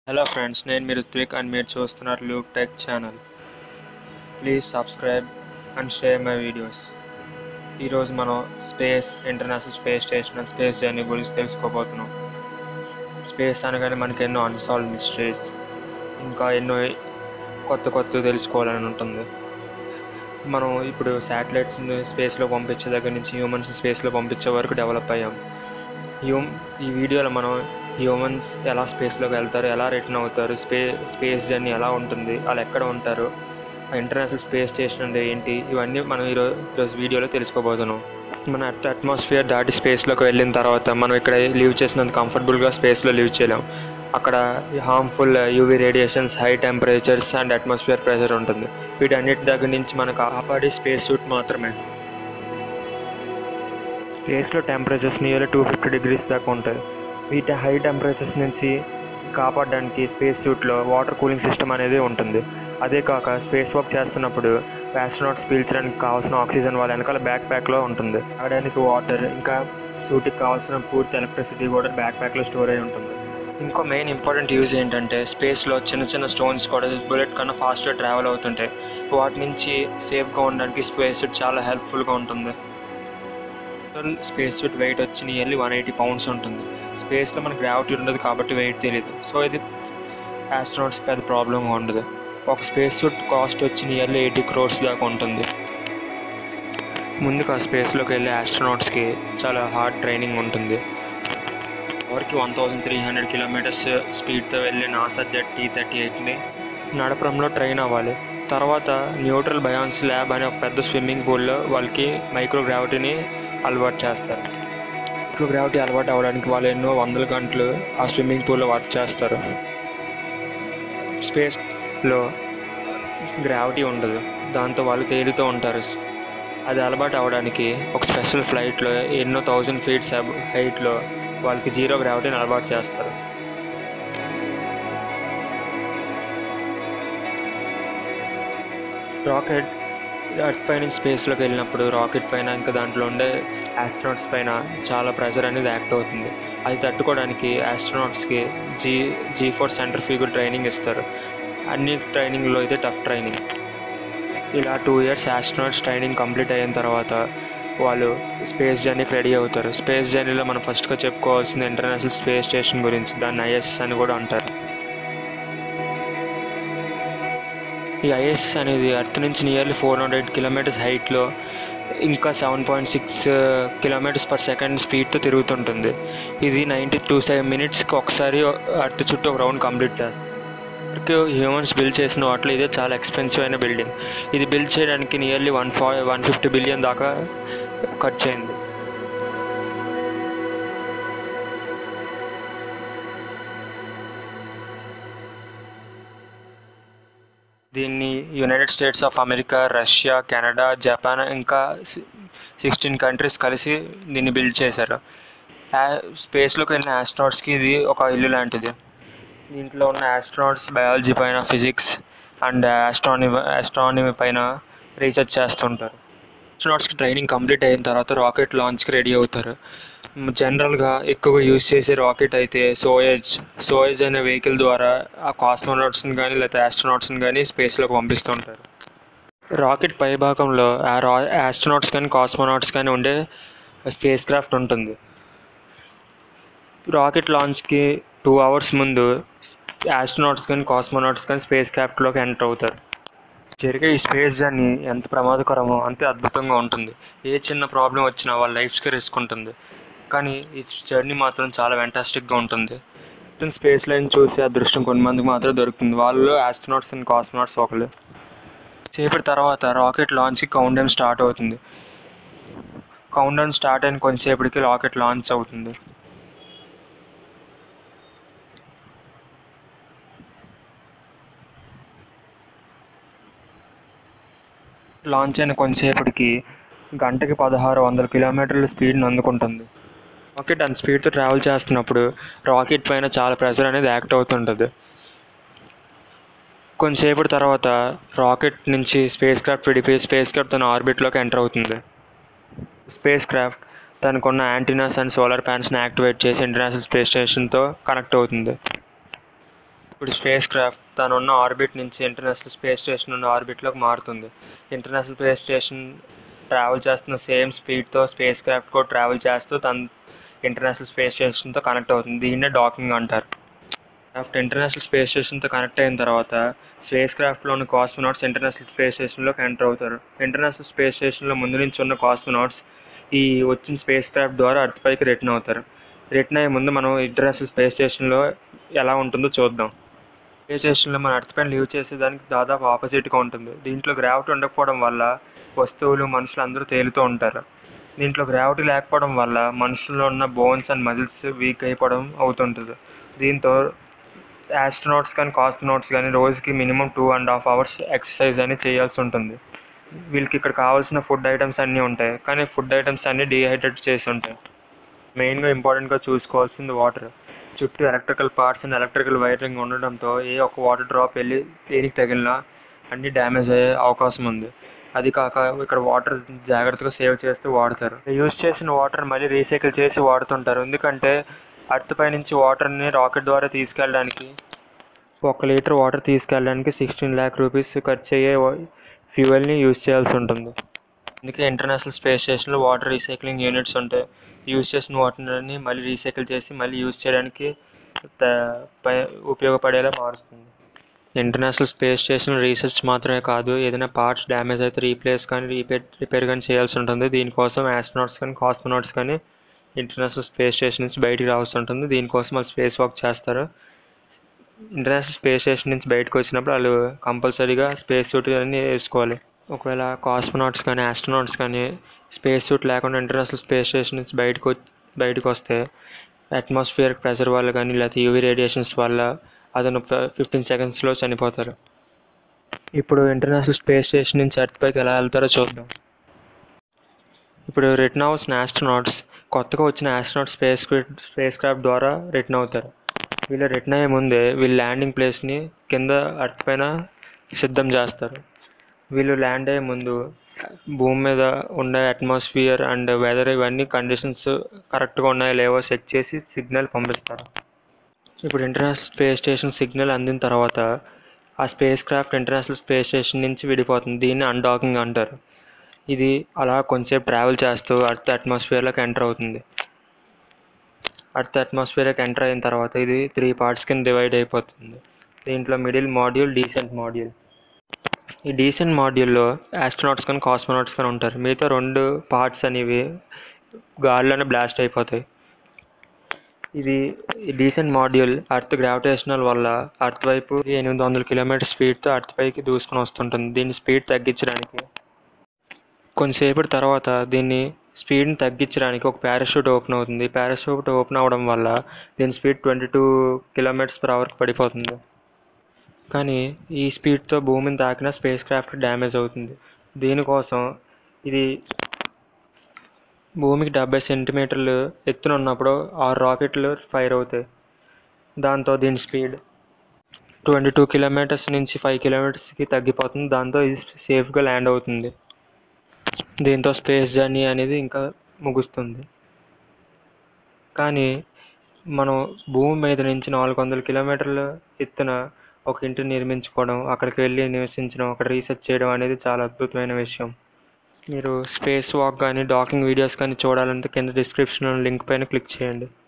hello friends నేను మీరు త్విక్ and మీరు చూస్తున్నారు look tech channel please subscribe and share my videos ఈరోజు మనం space international space station and space journey గురించి తెలుసుకోబోతున్నాం స్పేస్ అనగానే మనకి ఎన్నో అన్సాల్వ్ మిస్టరీస్ ఇంకా ఎన్నో కొత్త కొత్త తెలుసుకోవాలని ఉంటుంది మనం ఇప్పుడు శాటిలైట్స్ని స్పేస్లో పంపించే దగ్గర నుంచి హ్యూమన్స్ స్పేస్లో పంపించే వరకు డెవలప్ అయ్యాం హ్యూమ్ ఈ వీడియోలో మనం హ్యూమన్స్ ఎలా స్పేస్లోకి వెళ్తారు ఎలా రిటర్న్ అవుతారు స్పే స్పేస్ జర్నీ ఎలా ఉంటుంది వాళ్ళు ఎక్కడ ఉంటారు ఇంటర్నేషనల్ స్పేస్ స్టేషన్ అంటే ఏంటి ఇవన్నీ మనం ఈరోజు ఈరోజు వీడియోలో తెలుసుకోబోతున్నాం మన అట్ అట్మాస్ఫియర్ దాటి స్పేస్లోకి వెళ్ళిన తర్వాత మనం ఇక్కడ లివ్ చేసినంత కంఫర్టబుల్గా స్పేస్లో లివ్ చేయలేం అక్కడ harmful UV radiations high temperatures and atmosphere pressure ఉంటుంది వీటన్నిటి దగ్గర నుంచి మనకు కాపాడే స్పేస్ సూట్ మాత్రమే స్పేస్లో temperatures nearly two fifty degrees దాకా ఉంటాయి వీటి హై టెంపరేచర్స్ నుంచి కాపాడడానికి స్పేస్ సూట్లో వాటర్ కూలింగ్ సిస్టమ్ అనేది ఉంటుంది అదే కాక స్పేస్ వాక్ చేస్తున్నప్పుడు ఆస్ట్రోనాట్స్ పీల్చడానికి కావాల్సిన ఆక్సిజన్ వాళ్ళ వెనకాల బ్యాక్ ప్యాక్లో ఉంటుంది తాగడానికి వాటర్ ఇంకా సూట్కి కావాల్సిన పూర్తి ఎలక్ట్రిసిటీ కూడా బ్యాక్ ప్యాక్లో స్టోర్ అయి ఉంటుంది ఇంకో మెయిన్ ఇంపార్టెంట్ యూజ్ ఏంటంటే స్పేస్లో చిన్న చిన్న స్టోన్స్ కూడా బుల్లెట్ కన్నా ఫాస్ట్గా ట్రావెల్ అవుతుంటాయి వాటి నుంచి సేఫ్గా ఉండడానికి స్పేస్ సూట్ చాలా హెల్ప్ఫుల్గా ఉంటుంది స్పేస్ సూట్ వెయిట్ వచ్చి నియర్లీ వన్ ఎయిటీ పౌండ్స్ ఉంటుంది స్పేస్లో మనకి గ్రావిటీ ఉండదు కాబట్టి వెయిట్ తెలియదు సో ఇది ఆస్ట్రోనాట్స్ పెద్ద ప్రాబ్లం ఉండదు ఒక స్పేస్ సూట్ కాస్ట్ వచ్చి నియర్లీ ఎయిటీ క్రోర్స్ దాకా ఉంటుంది ముందుగా స్పేస్లోకి వెళ్ళే ఆస్ట్రోనాట్స్కి చాలా హార్డ్ ట్రైనింగ్ ఉంటుంది ఎవరికి one thousand three hundred kilometres స్పీడ్తో వెళ్ళి నాసా జెట్ టీ థర్టీ ఎయిట్ని నడపడంలో ట్రైన్ అవ్వాలి తర్వాత న్యూట్రల్ బయాన్స్ ల్యాబ్ అనే ఒక పెద్ద స్విమ్మింగ్ పూల్లో వాళ్ళకి మైక్రో గ్రావిటీని అలవాటు చేస్తారు మైక్రో గ్రావిటీ అలవాటు అవ్వడానికి వాళ్ళు ఎన్నో వందల గంటలు ఆ స్విమ్మింగ్ పూల్లో వర్క్ చేస్తారు స్పేస్లో గ్రావిటీ ఉండదు దాంతో వాళ్ళు తేలుతూ ఉంటారు అది అలవాటు అవ్వడానికి ఒక స్పెషల్ ఫ్లైట్లో ఎన్నో థౌజండ్ ఫీట్స్ హైట్లో వాళ్ళకి జీరో గ్రావిటీని అలవాటు చేస్తారు రాకెట్ ఎర్త్ పైన స్పేస్లోకి వెళ్ళినప్పుడు రాకెట్ పైన ఇంకా దాంట్లో ఉండే ఆస్ట్రోనాట్స్ పైన చాలా ప్రెజర్ అనేది యాక్ట్ అవుతుంది అది తట్టుకోవడానికి ఆస్ట్రోనాట్స్కి G G force centrifuge training ఇస్తారు అన్ని ట్రైనింగ్లో అయితే టఫ్ ట్రైనింగ్ ఇలా two years astronauts training complete అయిన తర్వాత వాళ్ళు స్పేస్ జర్నీకి రెడీ అవుతారు స్పేస్ జర్నీలో మనం ఫస్ట్గా చెప్పుకోవాల్సింది ఇంటర్నేషనల్ స్పేస్ స్టేషన్ గురించి దాన్ని ఐఎస్ఎస్ అని కూడా అంటారు ఈ ఐఎస్ అనేది అర్త్ నుంచి నియర్లీ ఫోర్ హండ్రెడ్ కిలోమీటర్స్ హైట్లో ఇంకా seven point six kilometres per second స్పీడ్తో తిరుగుతుంటుంది ఇది నైంటీ టూ సెవెన్ మినిట్స్కి ఒకసారి అర్త్ చుట్టూ ఒక రౌండ్ కంప్లీట్ చేస్తుంది హ్యూమన్స్ బిల్డ్ చేసిన వాటిలో ఇదే చాలా ఎక్స్పెన్సివ్ అయిన బిల్డింగ్ ఇది బిల్డ్ చేయడానికి నియర్లీ వన్ ఫా వన్ ఫిఫ్టీ బిలియన్ దాకా ఖర్చు అయింది దీన్ని United States of America Russia Canada Japan ఇంకా సిక్స్టీన్ కంట్రీస్ కలిసి దీన్ని బిల్డ్ చేశారు స్పేస్లోకి వెళ్ళిన ఆస్ట్రాట్స్కి ఇది ఒక ఇల్లు లాంటిది దీంట్లో ఉన్న ఆస్ట్రాట్స్ బయాలజీ పైన ఫిజిక్స్ అండ్ ఆస్ట్రానమీ ఆస్ట్రానమీ పైన రీసెర్చ్ చేస్తుంటారు ఆస్ట్రాట్స్కి ట్రైనింగ్ కంప్లీట్ అయిన తర్వాత రాకెట్ లాంచ్కి రెడీ అవుతారు జనరల్గా ఎక్కువగా యూజ్ చేసే రాకెట్ అయితే సోయేజ్ సోయేజ్ అనే వెహికల్ ద్వారా ఆ కాస్మోనాట్స్ని కానీ లేకపోతే ఆస్ట్రోనాట్స్ని కానీ స్పేస్లోకి పంపిస్తుంటారు రాకెట్ పైభాగంలో ఆ రా ఆస్ట్రోనాట్స్ కానీ కాస్మోనాట్స్ కానీ ఉండే స్పేస్ క్రాఫ్ట్ ఉంటుంది రాకెట్ లాంచ్కి టూ అవర్స్ ముందు ఆస్ట్రోనాట్స్ కానీ కాస్మోనాట్స్ కానీ స్పేస్ క్రాఫ్ట్లోకి ఎంటర్ అవుతారు జరిగే ఈ స్పేస్ జర్నీ ఎంత ప్రమాదకరమో అంతే అద్భుతంగా ఉంటుంది ఏ చిన్న ప్రాబ్లం వచ్చినా వాళ్ళ లైఫ్స్కి రిస్క్ ఉంటుంది కానీ ఈ జర్నీ మాత్రం చాలా వెంటాస్టిక్గా ఉంటుంది స్పేస్ లైన్ చూసే అదృష్టం కొంతమందికి మాత్రం దొరుకుతుంది వాళ్ళు ఆస్ట్రోనాట్స్ అండ్ కాస్మోనాట్స్ ఒకళ్ళు సేపటి తర్వాత రాకెట్ లాంచ్కి కౌంట్ డౌన్ స్టార్ట్ అవుతుంది కౌంట్ డౌన్ స్టార్ట్ అయిన కొంతసేపటికి రాకెట్ లాంచ్ అవుతుంది లాంచ్ అయిన కొంతసేపటికి గంటకి పదహారు వందల కిలోమీటర్ల స్పీడ్ని అందుకుంటుంది రాకెట్ అంత స్పీడ్తో ట్రావెల్ చేస్తున్నప్పుడు రాకెట్ పైన చాలా ప్రెషర్ అనేది యాక్ట్ అవుతుంటుంది కొంతసేపటి తర్వాత రాకెట్ నుంచి స్పేస్ క్రాఫ్ట్ విడిపోయి స్పేస్ క్రాఫ్ట్ తన ఆర్బిట్లోకి ఎంటర్ అవుతుంది స్పేస్ క్రాఫ్ట్ తనకున్న యాంటీనాస్ అండ్ సోలార్ ప్యాన్స్ని యాక్టివేట్ చేసి ఇంటర్నేషనల్ స్పేస్ స్టేషన్తో కనెక్ట్ అవుతుంది ఇప్పుడు స్పేస్ క్రాఫ్ట్ తను ఉన్న ఆర్బిట్ నుంచి ఇంటర్నేషనల్ స్పేస్ స్టేషన్ ఉన్న ఆర్బిట్లోకి మారుతుంది ఇంటర్నేషనల్ స్పేస్ స్టేషన్ ట్రావెల్ చేస్తున్న సేమ్ స్పీడ్తో స్పేస్ క్రాఫ్ట్ కూడా ట్రావెల్ చేస్తూ తన ఇంటర్నేషనల్ స్పేస్ స్టేషన్తో కనెక్ట్ అవుతుంది దీన్నే డాకింగ్ అంటారు క్రాఫ్ట్ ఇంటర్నేషనల్ స్పేస్ స్టేషన్తో కనెక్ట్ అయిన తర్వాత స్పేస్ క్రాఫ్ట్లోని కాస్మోనాట్స్ ఇంటర్నేషనల్ స్పేస్ స్టేషన్లోకి ఎంటర్ అవుతారు ఇంటర్నేషనల్ స్పేస్ స్టేషన్లో ముందు నుంచి ఉన్న కాస్మోనాట్స్ ఈ వచ్చిన స్పేస్ క్రాఫ్ట్ ద్వారా అర్త్ పైకి రిటర్న్ అవుతారు రిటర్న్ అయ్యే ముందు మనం ఇంటర్నేషనల్ స్పేస్ స్టేషన్లో ఎలా ఉంటుందో చూద్దాం స్పేస్ స్టేషన్లో మన అర్త్ పైన లీవ్ చేసేదానికి దాదాపు ఆపోజిట్గా ఉంటుంది దీంట్లో గ్రావిటీ ఉండకపోవడం వల్ల వస్తువులు మనుషులు అందరూ తేలుతూ ఉంటారు దీంట్లో గ్రావిటీ లేకపోవడం వల్ల మనుషుల్లో ఉన్న బోన్స్ అండ్ మజిల్స్ వీక్ అయిపోవడం అవుతుంటుంది దీంతో యాస్ట్రోనాట్స్ కానీ కాస్ట్రోనాట్స్ కానీ రోజుకి minimum two and half hours exercise అని చేయాల్సి ఉంటుంది వీళ్ళకి ఇక్కడ కావాల్సిన ఫుడ్ ఐటమ్స్ అన్నీ ఉంటాయి కానీ ఫుడ్ ఐటమ్స్ అన్నీ డీహైడ్రేట్ చేసి ఉంటాయి మెయిన్గా ఇంపార్టెంట్గా చూసుకోవాల్సింది వాటర్ చుట్టూ electrical parts and electrical wiring ఉండడంతో ఏ ఒక్క వాటర్ డ్రాప్ వెళ్ళి దేనికి తగిలినా అన్నీ డ్యామేజ్ అయ్యే అవకాశం ఉంది అది కాక ఇక్కడ వాటర్ జాగ్రత్తగా సేవ్ చేస్తూ వాడతారు యూజ్ చేసిన వాటర్ మళ్ళీ రీసైకిల్ చేసి వాడుతుంటారు ఎందుకంటే అర్త్ పై నుంచి వాటర్ని రాకెట్ ద్వారా తీసుకెళ్ళడానికి ఒక లీటర్ వాటర్ తీసుకెళ్ళడానికి సిక్స్టీన్ ల్యాక్ రూపీస్ ఖర్చు అయ్యే ఫ్యూయల్ని యూజ్ చేయాల్సి ఉంటుంది అందుకే ఇంటర్నేషనల్ స్పేస్ స్టేషన్లో వాటర్ రీసైక్లింగ్ యూనిట్స్ ఉంటాయి యూజ్ చేసిన వాటర్ని మళ్ళీ రీసైకిల్ చేసి మళ్ళీ యూజ్ చేయడానికి త- ప- ఉపయోగపడేలా మారుస్తుంది ఇంటర్నేషనల్ స్పేస్ స్టేషన్ రీసెర్చ్ మాత్రమే కాదు ఏదైనా పార్ట్స్ డ్యామేజ్ అయితే రీప్లేస్ కానీ రీపేర్ రిపేర్ కానీ చేయాల్సి ఉంటుంది దీనికోసం ఆస్ట్రోనాట్స్ కానీ కాస్మోనాట్స్ కానీ ఇంటర్నేషనల్ స్పేస్ స్టేషన్ నుంచి బయటికి రావాల్సి ఉంటుంది దీనికోసం వాళ్ళు స్పేస్ వాక్ చేస్తారు ఇంటర్నేషనల్ స్పేస్ స్టేషన్ నుంచి బయటకు వచ్చినప్పుడు వాళ్ళు కంపల్సరీగా స్పేస్ సూట్ అన్నీ వేసుకోవాలి ఒకవేళ కాస్మోనాట్స్ కానీ ఆస్ట్రోనాట్స్ కానీ స్పేస్ సూట్ లేకుండా ఇంటర్నేషనల్ స్పేస్ స్టేషన్ నుంచి బయటకు వచ్- బయటకు వస్తే అట్మాస్ఫియర్ ప్రెషర్ వల్ల కానీ లేకపోతే యూవీ రేడియేషన్స్ వల్ల అతను ఫిఫ్టీన్ సెకండ్స్లో చనిపోతారు ఇప్పుడు ఇంటర్నేషనల్ స్పేస్ స్టేషన్ నుంచి ఎర్త్ పైకి ఎలా వెళ్తారో చూద్దాం ఇప్పుడు రిటర్న్ అవ్వాల్సిన ఆస్ట్రోనాట్స్ కొత్తగా వచ్చిన ఆస్ట్రోనాట్ స్పేస్ స్పేస్ క్రాఫ్ట్ ద్వారా రిటర్న్ అవుతారు వీళ్ళు రిటర్న్ అయ్యే ముందే వీళ్ళు ల్యాండింగ్ ప్లేస్ని కింద అర్త్ పైన సిద్ధం చేస్తారు వీళ్ళు ల్యాండ్ అయ్యే ముందు భూమి మీద ఉండే అట్మాస్ఫియర్ అండ్ వెదర్ ఇవన్నీ కండిషన్స్ కరెక్ట్గా ఉన్నాయో లేవో చెక్ చేసి సిగ్నల్ పంపిస్తారు ఇప్పుడు ఇంటర్నేషనల్ స్పేస్ స్టేషన్ సిగ్నల్ అందిన తర్వాత ఆ spacecraft international space station నుంచి విడిపోతుంది దీన్ని అన్డాకింగ్ అంటారు ఇది అలా కొంచెంసేపు ట్రావెల్ చేస్తూ అర్త్ అట్మాస్ఫియర్లోకి ఎంటర్ అవుతుంది అర్త్ అట్మాస్ఫియర్లోకి ఎంటర్ అయిన తర్వాత ఇది త్రీ పార్ట్స్ కింద డివైడ్ అయిపోతుంది దీంట్లో మిడిల్ మాడ్యూల్ డీసెంట్ మాడ్యూల్ ఈ డీసెంట్ మాడ్యూల్లో ఆస్ట్రోనాట్స్ కానీ కాస్మోనాట్స్ కానీ ఉంటారు మిగతా రెండు పార్ట్స్ అనేవి గాలిలోనే బ్లాస్ట్ అయిపోతాయి ఇది ఈ డీసెంట్ మాడ్యూల్ అర్త్ గ్రావిటేషనల్ వల్ల అర్త్ వైపు ఎనిమిది వందల కిలోమీటర్ స్పీడ్తో అర్త్ పైకి దూసుకుని వస్తుంటుంది దీని స్పీడ్ తగ్గించడానికి కొంతసేపటి తర్వాత దీన్ని స్పీడ్ని తగ్గించడానికి ఒక పారాషూట్ ఓపెన్ అవుతుంది పారాషూట్ ఓపెన్ అవ్వడం వల్ల దీని speed twenty two kilometres per అవర్కి పడిపోతుంది కానీ ఈ స్పీడ్తో భూమిని తాకిన స్పేస్ క్రాఫ్ట్ డ్యామేజ్ అవుతుంది దీనికోసం ఇది భూమికి డెబ్బై సెంటీమీటర్లు ఎత్తున ఉన్నప్పుడు ఆరు రాకెట్లు ఫైర్ అవుతాయి దాంతో దీని స్పీడ్ ట్వంటీ టూ కిలోమీటర్స్ నుంచి ఫైవ్ కిలోమీటర్స్కి తగ్గిపోతుంది దాంతో ఇది సేఫ్గా ల్యాండ్ అవుతుంది దీంతో స్పేస్ జర్నీ అనేది ఇంకా ముగుస్తుంది కానీ మనం భూమి మీద నుంచి నాలుగు వందల కిలోమీటర్ల ఎత్తున ఒక ఇంటిని నిర్మించుకోవడం అక్కడికి వెళ్ళి నివసించడం అక్కడ రీసెర్చ్ చేయడం అనేది చాలా అద్భుతమైన విషయం మీరు స్పేస్ వాక్ కానీ డాకింగ్ వీడియోస్ కానీ చూడాలంటే కింద డిస్క్రిప్షన్లో లింక్ పైన క్లిక్ చేయండి